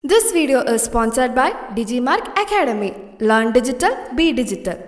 This video is sponsored by Digimark Academy. Learn digital, be digital.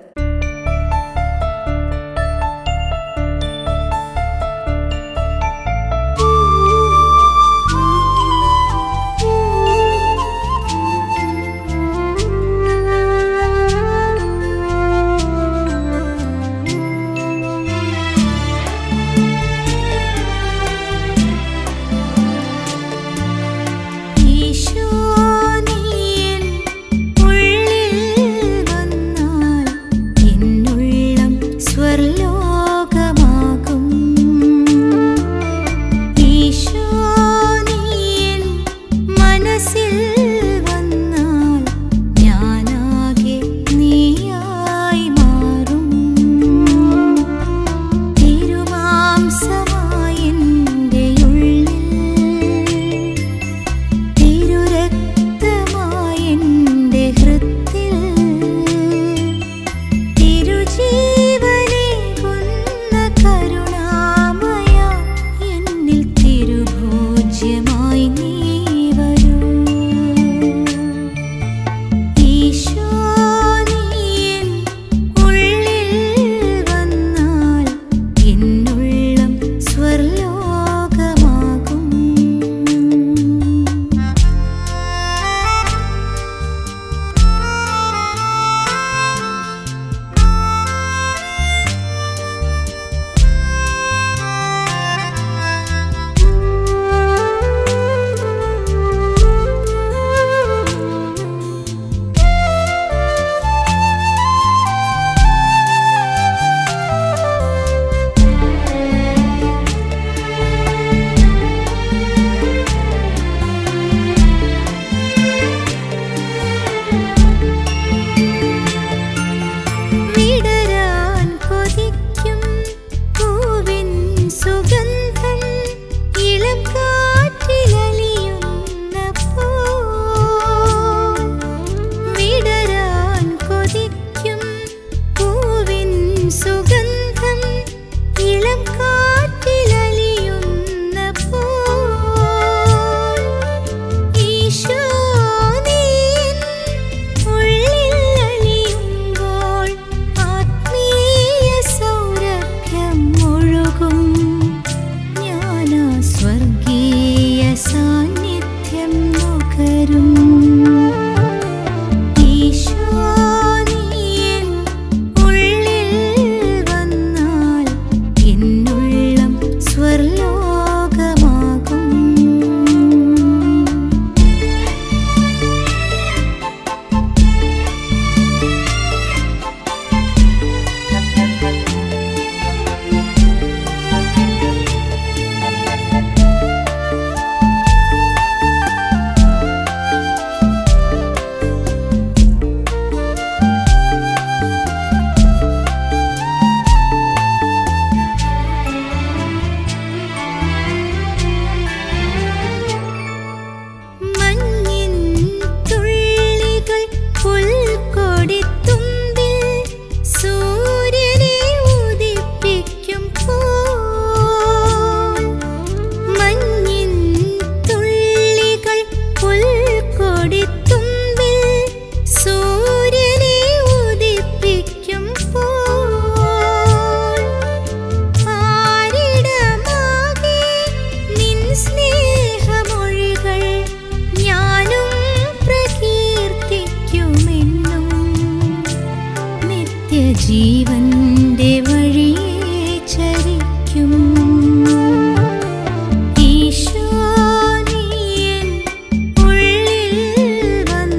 Isho നീൻ ഉള്ളിൽ വന്നാൽ എന്നുള്ളം സ്വർലോകമാകും ഈശോ നീൻ മനസ്സിൽ വന്നാൽ ഞാനാകെ നീയായി മാറും തിരുമാംസമായി എൻ്റെ ഉള്ളിൽ തിരുരക്തമായെന്റെ ഹൃത്തിൽ തിരുജീവനേകുന്ന കരുണാമയ എന്നിൽ തിരുഭോജ്യമായി നീ വരൂ ഈശോ നീ എൻ ഉള്ളിൽ വന്നാൽ എന്നുള്ളം സ്വർലോകമാകും വിടരാൻ കൊതിക്കും പൂവിൻ സുഗന്ധം ഇളം കാറ്റിലലിയുന്ന പോൽ വിടരാൻ കൊതിക്കും പൂവിൻ സുഗന്ധം ഇളം കാറ്റിലലിയുന്ന പോൽ ഈശോ നീ ഉള്ളിൽ അലിയുമ്പോൾ ആത്മീയ സൗരഭ്യം ഒഴുകും ഞാനാ സ്വർഗീയ സാന്നിധ്യം നുകരും ഈശോ നീ എൻ ഉള്ളിൽ വന്നാൽ എന്നുള്ളം സ്വർലോകമാകും മഞ്ഞിൻ തുള്ളികൾ പുൽക്കൊടിത്തുമ്പിൽ സൂര്യനെ ഉദിപ്പിക്കും പോൽ മഞ്ഞിൻ തുള്ളികൾ പുൽക്കൊടിത്തുമ്പിൽ സൂര്യനെ ഉദിപ്പിക്കും പോൽ ആരിടമാകെ നിൻ സ്നേഹമൊഴികൾ ഞാനും പ്രകീർത്തിക്കുമെന്നും നിത്യജീവന്റെ വഴിയെ ചരിക്കും ഈശോ നീ എൻ ഉള്ളിൽ വന്നാൽ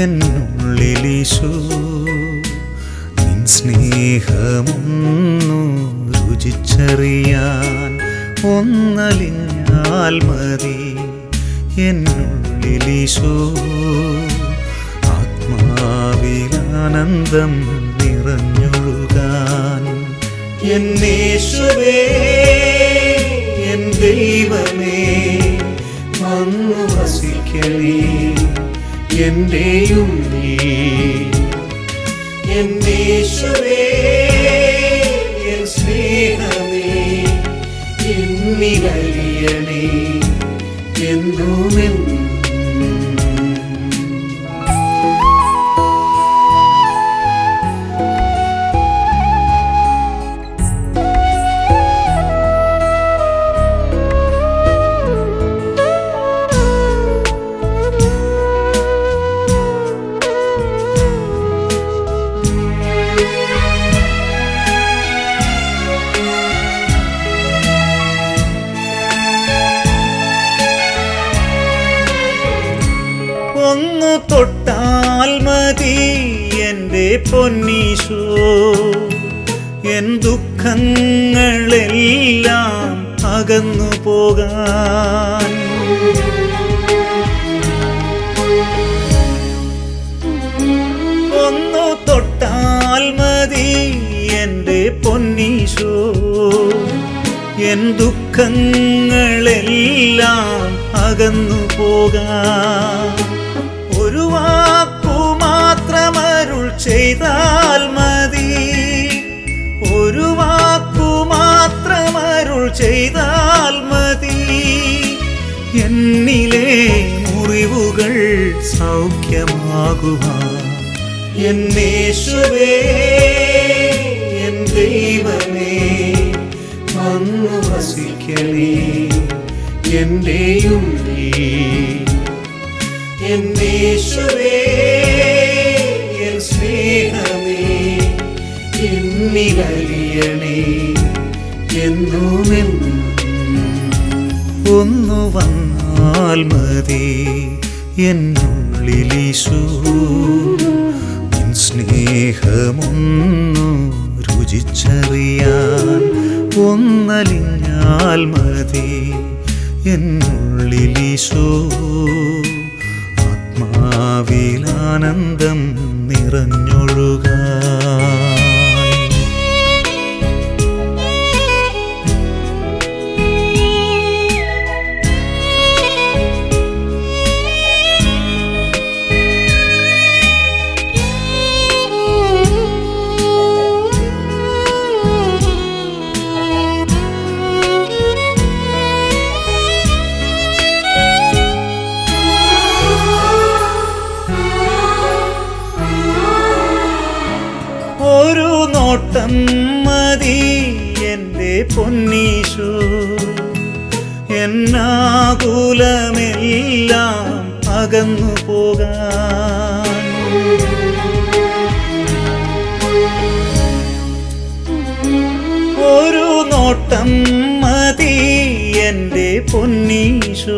എന്നുള്ളിലീശോ നിൻ സ്നേഹമൊന്നു രുചിച്ചറിയാൻ ഒന്നലിഞ്ഞാൽ മതി എന്നുള്ളിലീശോ ആത്മാവിലാനന്ദം നിറഞ്ഞൊഴുകാൻ എന്നേശുവേ എൻ ദൈവമേ വന്നു വസിക്കണേ എൻ്റെ ഉള്ളിൽ എന്നേശുവേ എൻ സ്നേഹമേ എന്നിലറിയണേ എന്നുമെന്നും ഒന്നു തൊട്ടാൽ മതി എൻ്റെ പൊന്നീശോ എൻ ദുഃഖങ്ങളെല്ലാം അകന്നു പോകാൻ ഒന്നു തൊട്ടാൽ മതി എൻ്റെ പൊന്നീശോ എൻ ദുഃഖങ്ങളെല്ലാം അകന്നു പോകാൻ ഒരു വാക്കു മാത്രമരുൾ ചെയ്താൽ മതി ഒരു വാക്കു മാത്രമരുൾ ചെയ്താൽ മതി എന്നിലെ മുറിവുകൾ സൗഖ്യമാകുവാൻ എന്നേശുവേ എൻ ദൈവമേ വന്നു വസിക്കണേ എൻ്റെ ഉള്ളിൽ എന്നേശുവേ എൻ സ്നേഹമേ എന്നിലറിയണേ എന്നുമെന്നും ഒന്നു വന്നാൽ മതി എന്നുള്ളിലീശു നിൻ സ്നേഹമൊന്നു രുചിച്ചറിയാൻ ഒന്നലിഞ്ഞാൽ മതി എന്നുള്ളിലീശോ ആത്മാവിലാനന്ദം നിറഞ്ഞൊഴുകാൻ ഒരു നോട്ടം മതി എൻ്റെ പൊന്നീശു എന്നാകുലമെല്ലാം അകന്നു പോകാൻ ഒരു നോട്ടം മതി എൻ്റെ പൊന്നീശോ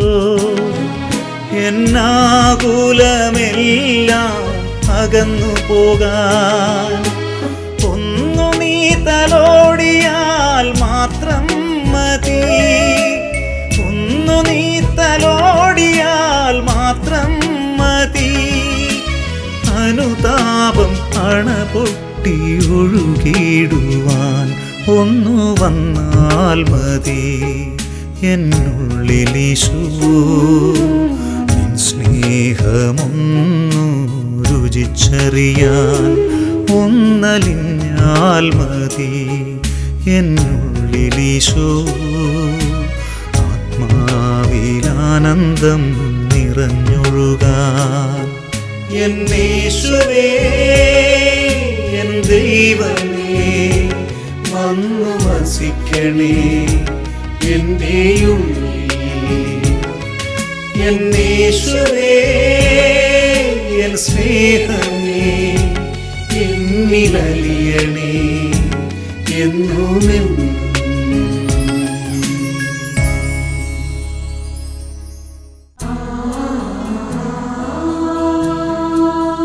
എന്നാകുലമെല്ലാം അകന്നു പോകാൻ ഒന്നു നീ തലോടിയാൽ മാത്രം മതി ഒന്നു നീ തലോടിയാൽ മാത്രം മതി അനുതാപം അണപൊട്ടി ഒഴുകിടുവാൻ ഒന്നു വന്നാൽ മതി എന്നുള്ളിലീശു നിൻ സ്നേഹമൊന്നു രുചിച്ചറിയാൻ ഒന്നലിഞ്ഞാൽ മതി എന്നുള്ളിലീശോ ആത്മാവിലാനന്ദം നിറഞ്ഞൊഴുകാൻ എന്നേശുവേ എൻ ദൈവമേ വന്നു വസിക്കണേ എൻ്റെ ഉള്ളിൽ എന്നേശുവേ എൻ സ്നേഹമേ എന്നിലലിയണേ എന്നുമെന്നും ആ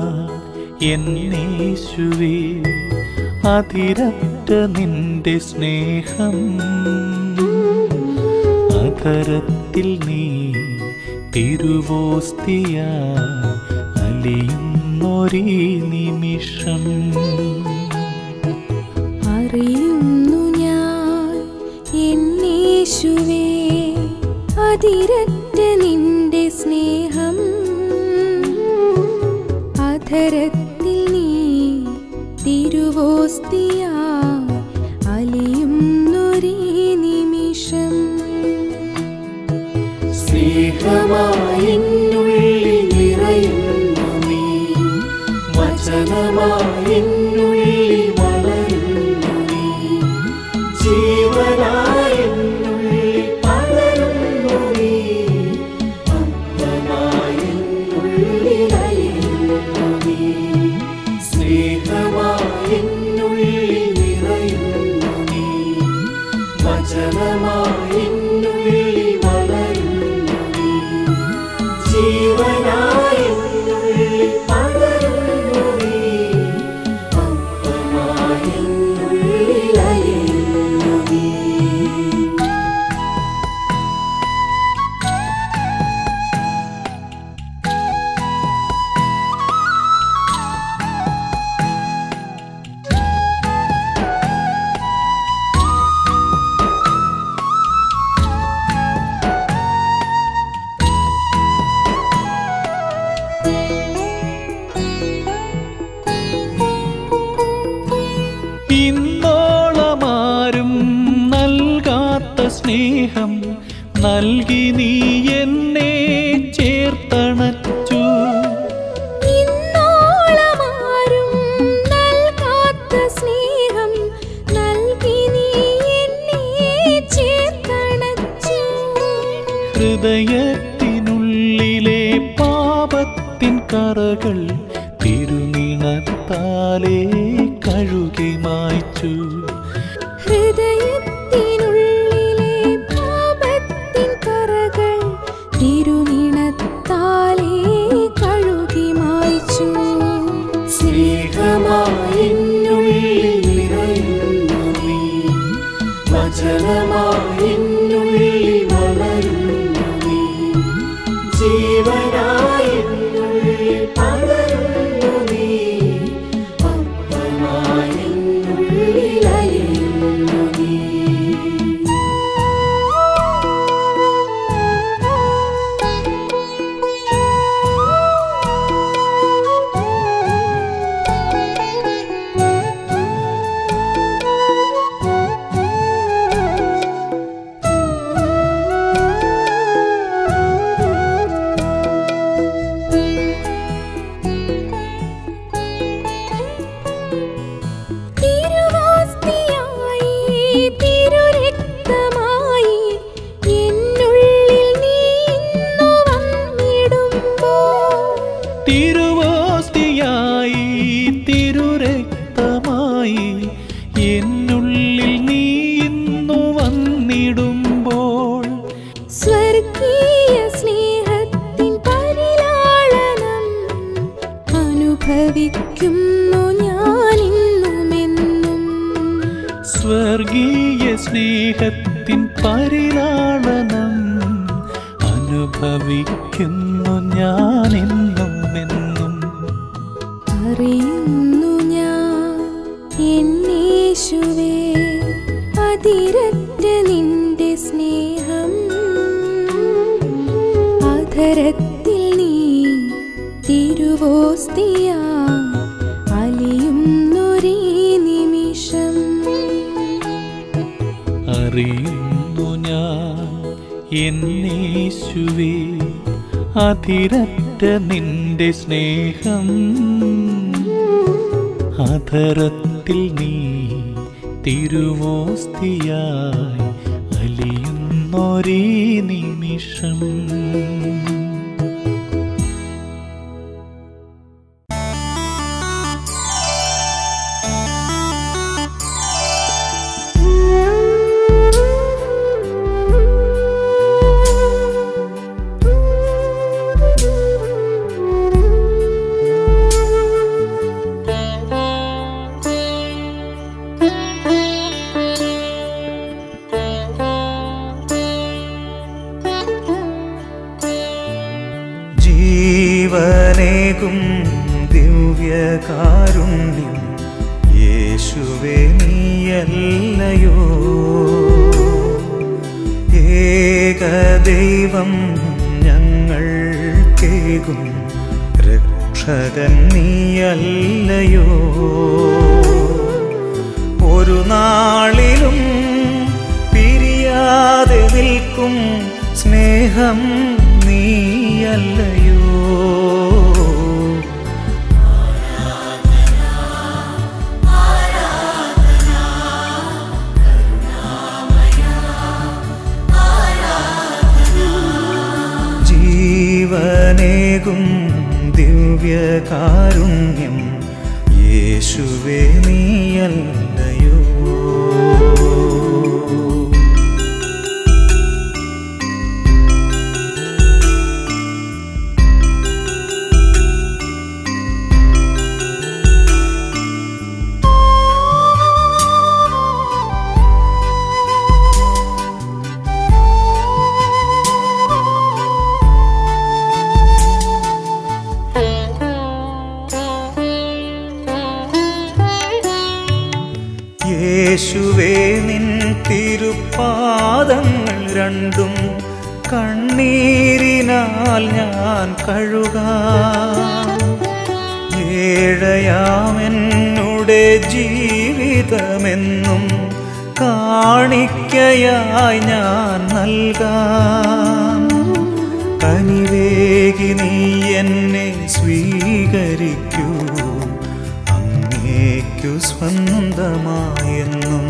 എന്നേശുവേ അതിരറ്റ നിന്റെ സ്നേഹം അധരത്തിൽ നീ തിരുവോസ്തിയ അലിയുന്നൊരീ നിമിഷം അറിയുന്നു ഞാൻ എന്നേശുവേ അതിരറ്റ നിന്റെ സ്നേഹം അധരത്തിൽ നീ തിരുവോസ്തിയ അലിയുന്നൊരേ നിമിഷം സ്നേഹമായെന്നുള്ളിൽ നിറയുന്നു നീ വചനമായെന്നുള്ളിൽ വളരുന്നു നീ ജീവനായെന്നുള്ളിൽ പകരുന്നു നീ അപ്പമായെന്നുള്ളിൽ അലിയുന്നു നീ സ്നേഹമായെന്നുള്ളിൽ നിറയുന്നു നീ വചനമായെന്നുള്ളിൽ വളരുന്നു നീ ജീവനായെന്നുള്ളിൽ പകരുന്നു നീ അപ്പമായെന്നുള്ളിൽ അലിയുന്നു നീ ഇന്നോളമാരും നൽകാത്ത സ്നേഹം നൽകി നീ എന്നെ ചേർത്തണച്ചു ഇന്നോളമാരും നൽകാത്ത സ്നേഹം നൽകി നീ എന്നെ ചേർത്തണച്ചു ഹൃദയത്തിനുള്ളിലെ പാപത്തിൻ കറകൾ തിരുനിണത്താലേ കഴുകി മായ്ച്ചു ഹൃദയത്തിനുള്ളിലെ പാപത്തിൻ കറകൾ തിരുനിണത്താലേ കഴുകി മായ്ച്ചു സ്നേഹമായെന്നുള്ളിൽ നിറയുന്നു നീ വചനമായെന്നുള്ളിൽ വളരുന്നു നീ ജീവനായെന്നുള്ളിൽ പകരുന്നു നീ അപ്പമായെന്നുള്ളിൽ അലിയുന്നു നീ തിരുവാസ്തിയായി തിരുരക്തമായി എന്നുള്ളിൽ നീ ഇന്നു വന്നിടുമ്പോൾ തിരുവോസ്തിയായി തിരുരക്തമായി എന്നുള്ളിൽ നീ ഇന്നു വന്നിടുമ്പോൾ സ്വർഗീയ സ്നേഹത്തിൻ പരിലാളനം അനുഭവിക്കുന്നു ഞാനിന്നുമെന്നും സ്വർഗീയ സ്നേഹത്തിൻ പരിലാളനം അനുഭവിക്കുന്നു ഞാനെന്നും എന്നും അറിയുന്നു ഞാൻ എന്നേശുവേ അതിരറ്റ നിന്റെ സ്നേഹം അധരത്തിൽ നീ തിരുവോസ്തിയാ അലിയുന്നൊരേ നിമിഷം അറിയുന്നു ഞാൻ എന്നേശുവേ അതിരറ്റ നിന്റെ സ്നേഹം അധരത്തിൽ നീ തിരുവോസ്തിയായി അലിയുന്നൊരേ നിമിഷം Thank you. ജീവനേകും ദിവ്യകാരുണ്യം യേശുവേ നീയല്ലയോ ഏകദൈവം ഞങ്ങൾ കേകും രക്ഷകൻ നീയല്ലയോ ഒരു നാളിലും പിരിയാതെ നിൽക്കും സ്നേഹം നീയല്ലയോ ജീവനേകും ദിവ്യകാരുണ്യം യേശുവേ നീയല്ലയോ യേശുവേ നിൻ തിരുപ്പാദങ്ങൾ രണ്ടും കണ്ണീരിനാൽ ഞാൻ കഴുകാം ഏഴയാമെന്നുടെ ജീവിതമെന്നും കാണിക്കയായി ഞാൻ നൽകാം കനിവേകി നീ എന്നെ സ്വീകരിക്കൂ അങ്ങേക്കു സ്വന്തമായെന്നും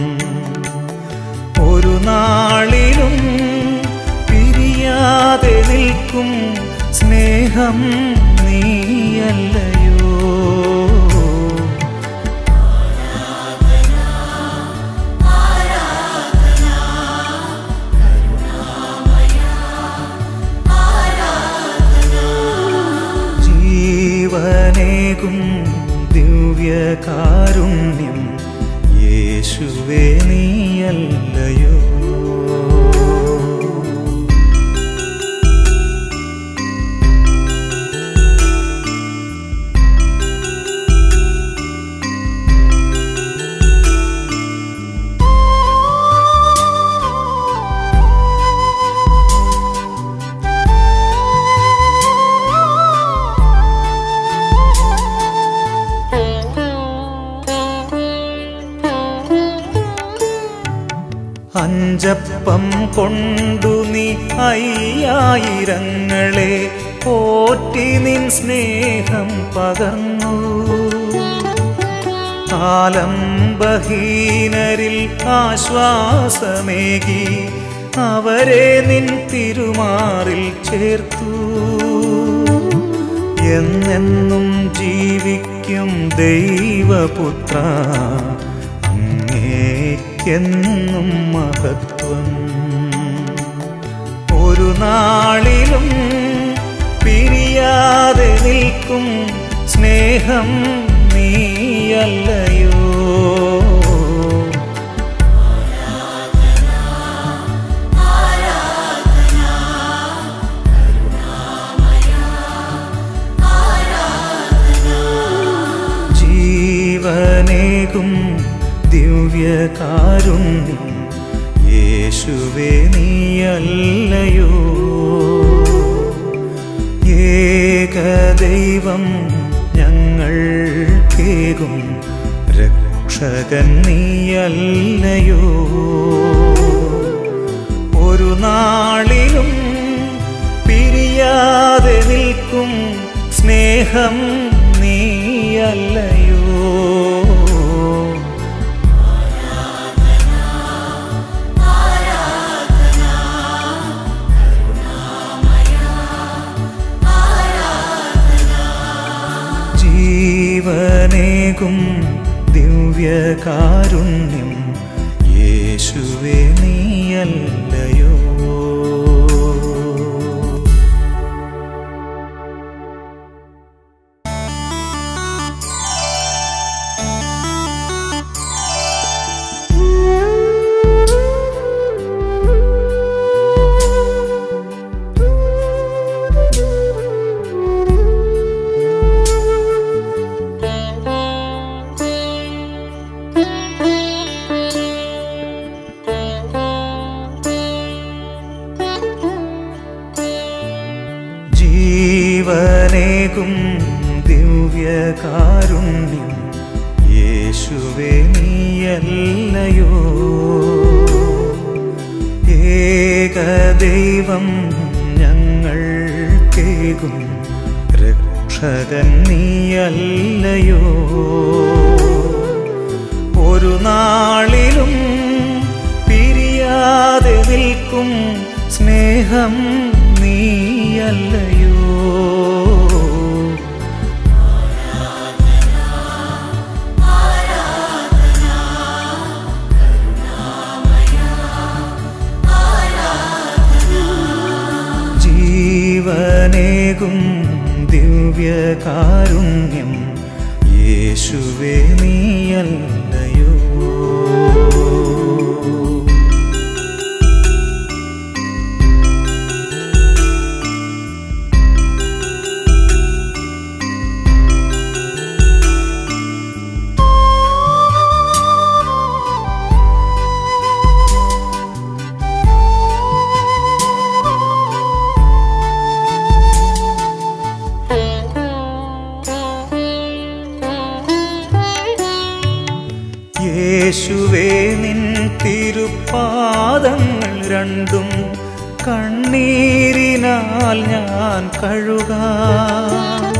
ഒരു നാളിലും പിരിയാതെ നിൽക്കും സ്നേഹം നീയല്ലയോ ജീവനേകും ദിവ്യകാരുണ്യം യേശുവേ നീയല്ലയോ അഞ്ചപ്പം കൊണ്ടു നീ അയ്യായിരങ്ങളെ പോറ്റി നിൻ സ്നേഹം പകർന്നു ആലംബഹീനരിൽ ആശ്വാസമേകി അവരെ നിൻ തിരുമാറിൽ ചേർത്തു എന്നെന്നും ജീവിക്കും ദൈവപുത്ര അങ്ങേക്കെന്നും മഹത്വം ഒരു നാളിലും പിരിയാതെ നിൽക്കും സ്നേഹം നീയല്ലയോ ജീവനേകും ദിവ്യകാരുണ്യം യേശുവേ നീയല്ലയോ ഏകദൈവം ഞങ്ങൾ കേകും രക്ഷകൻ നീയല്ലയോ ഒരു നാളിലും പിരിയാതെ നിൽക്കും സ്നേഹം നീയല്ലയോ ജീവനേകും ദിവ്യകാരുണ്യം യേശുവേ നീയല്ലയോ Thank you. ദിവ്യകാരുണ്യം യേശുവേ നീയല്ലയോ ഏകദൈവം ഞങ്ങൾ കേകും രക്ഷകൻ നീയല്ലയോ ഒരു നാളിലും പിരിയാതെ നിൽക്കും സ്നേഹം നീയല്ലയോ ജീവനേകും ദിവ്യകാരുണ്യം യേശുവേ നീയല്ലയോ യേശുവേ നിൻ തിരുപ്പാദങ്ങൾ രണ്ടും കണ്ണീരിനാൽ ഞാൻ കഴുകാം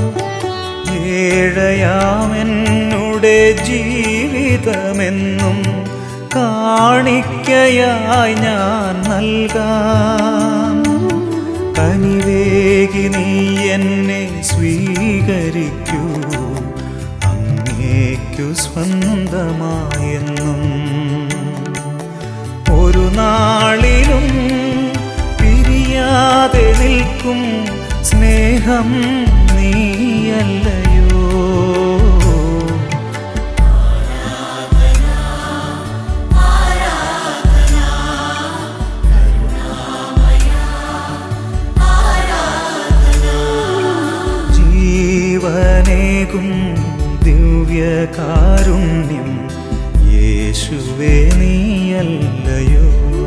ഏഴയാമെന്നുടെ ജീവിതമെന്നും കാണിക്കയായി ഞാൻ നൽകാം കനിവേകി നീ എന്നെ സ്വീകരിക്കൂ അങ്ങേക്കു സ്വന്തമായെന്നും ഒരു നാളിലും പിരിയാതെ നിൽക്കും സ്നേഹം നീയല്ലയോ ജീവനേകും ദിവ്യകാരുണ്യം യേശുവേ നീയല്ലയോ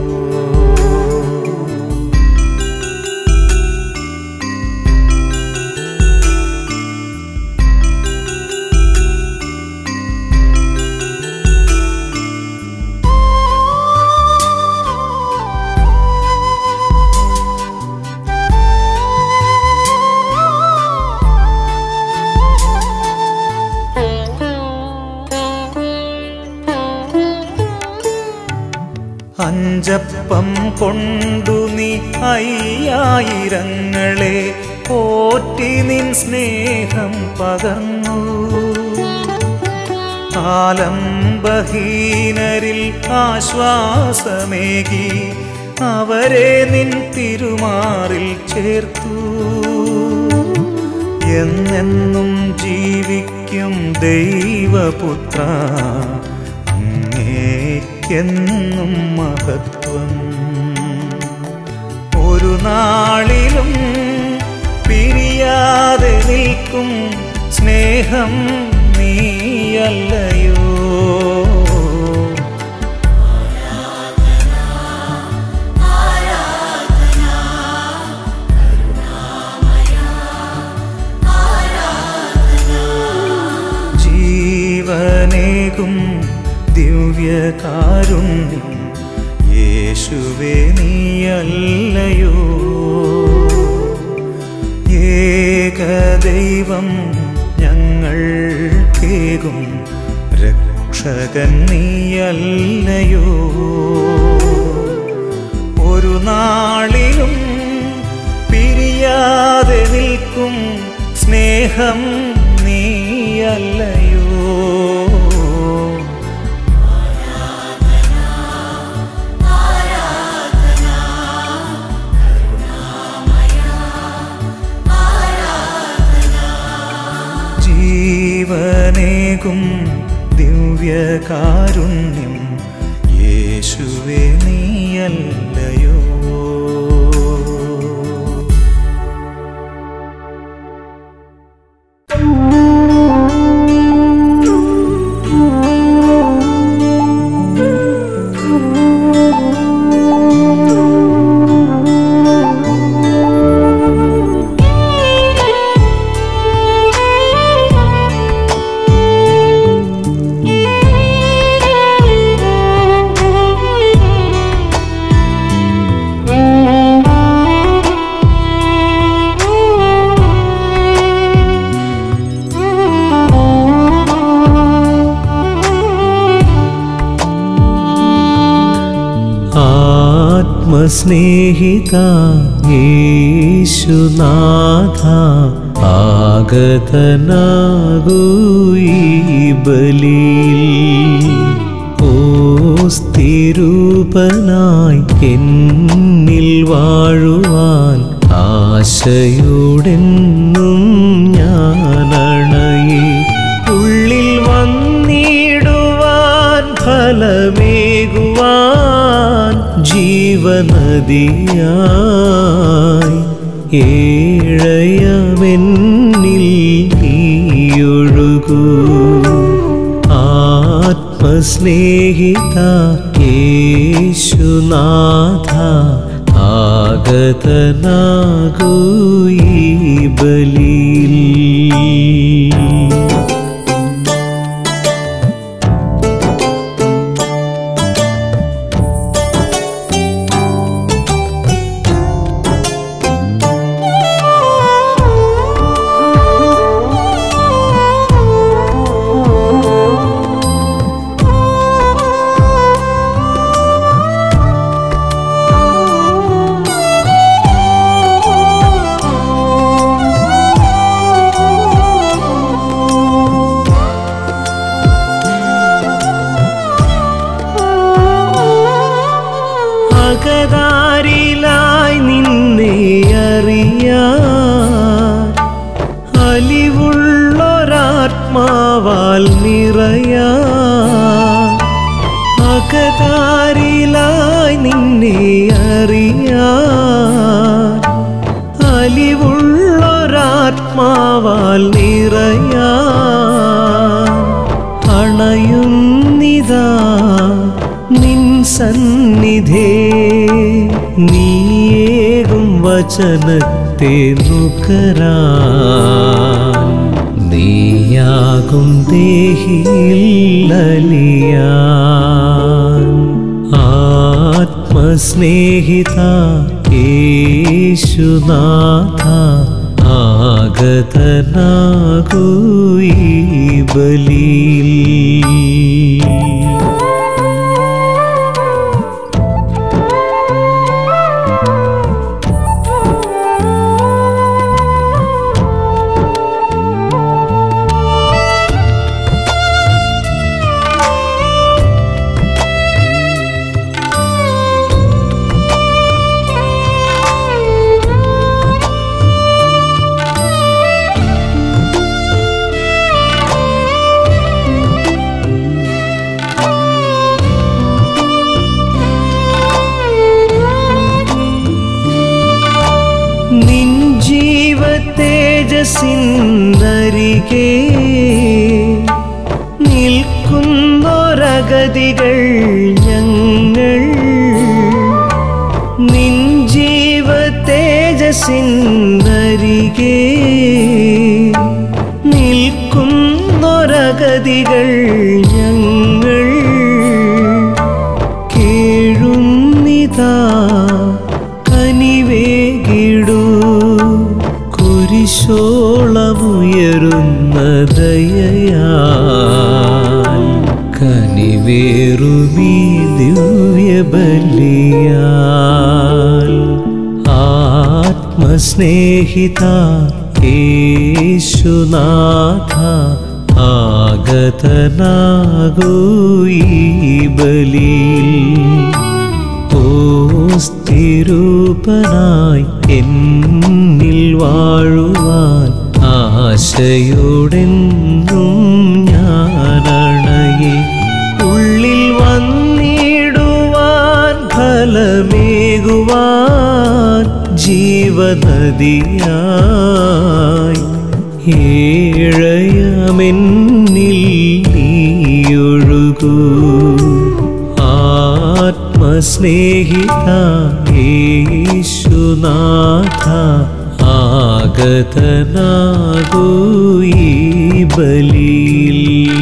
അഞ്ചപ്പം കൊണ്ടു നീ അയ്യായിരങ്ങളെ പോറ്റി നിൻ സ്നേഹം പകർന്നു ആലംബഹീനരിൽ ആശ്വാസമേകി അവരെ നിൻ തിരുമാറിൽ ചേർത്തു എന്നെന്നും ജീവിക്കും ദൈവപുത്ര അങ്ങേക്കെന്നും മഹത്വം ഒരു നാളിലും പിരിയാതെ നിൽക്കും സ്നേഹം നീയല്ലയോ ജീവനേകും ദിവ്യകാരുണ്യം യേശുവേ നീയല്ലയോ ഏകദൈവം ഞങ്ങൾ കേകും രക്ഷകൻ നീയല്ലയോ ഒരു നാളിലും പിരിയാതെ നിൽക്കും സ്നേഹം നീയല്ലയോ ജീവനേകും ദിവ്യകാരുണ്യം യേശുവേ നീയല്ലയോ ും ആത്മസ്നേഹിത യേശുനാഥ ആഗതനാകൂ ഈ ബലിയിൽ ഓസ്തിരൂപനായി എന്നിൽ വാഴുവാൻ ആശയോടെന്നും ഞാനണയെ ഉള്ളിൽ വന്നിടുവാൻ ഫലമേകുവാൻ ജീവനദിയായി ഏഴയമെന്നിൽ നീയൊഴുകൂ ആത്മസ്നേഹിത യേശുനാഥ ആഗതനാകൂ ഈ ബലിയിൽ അകതാരിലായി നിന്നെ അറിയാൻ അലിവുള്ളൊരാത്മാവാൽ നിറയാ അകതാരിലായി നിന്നെ അറിയാൻ അലിവുള്ളൊരാത്മാവാൽ നിറയാ അണയുന്നിതാ നിൻ സന്നിധേ നീയേകും വചനത്തെ നുകരാൻ നീയാകും ദേഹിയില്ലലിയാൻ ആത്മസ്നേഹിത യേശുനാഥ ആഗതനാകൂ ഈ ബലിയിൽ നിൻ ജീവ തേജസ്സിനരികെ നിൽക്കുന്നൊരഗതികൾ ഞങ്ങൾ നിൻ ജീവ തേജസ്സിനരികെ നിൽക്കുന്നൊരഗതികൾ ഞങ്ങൾ കേഴുന്നിതാ കനിവേകിടൂ കുരിശോളമുയരുന്ന ദയയാൽ കനിവേറുമീ ദിവ്യബലിയാൽ ആത്മസ്നേഹിത യേശുനാഥ ആഗതനാകൂ ഈ ബലിയിൽ ഓസ്തിരൂപനായി എന്നിൽ വാഴുവാൻ ആശയോടെന്നും ഞാനണയെ ഉള്ളിൽ വന്നിടുവാൻ ഫലമേകുവാൻ ജീവനദിയായി ഏഴയമെന്നിൽ നീയൊഴുകൂ ആത്മസ്നേഹിത യേശുനാഥ ആഗതനാകൂ ഈ ബലിയിൽ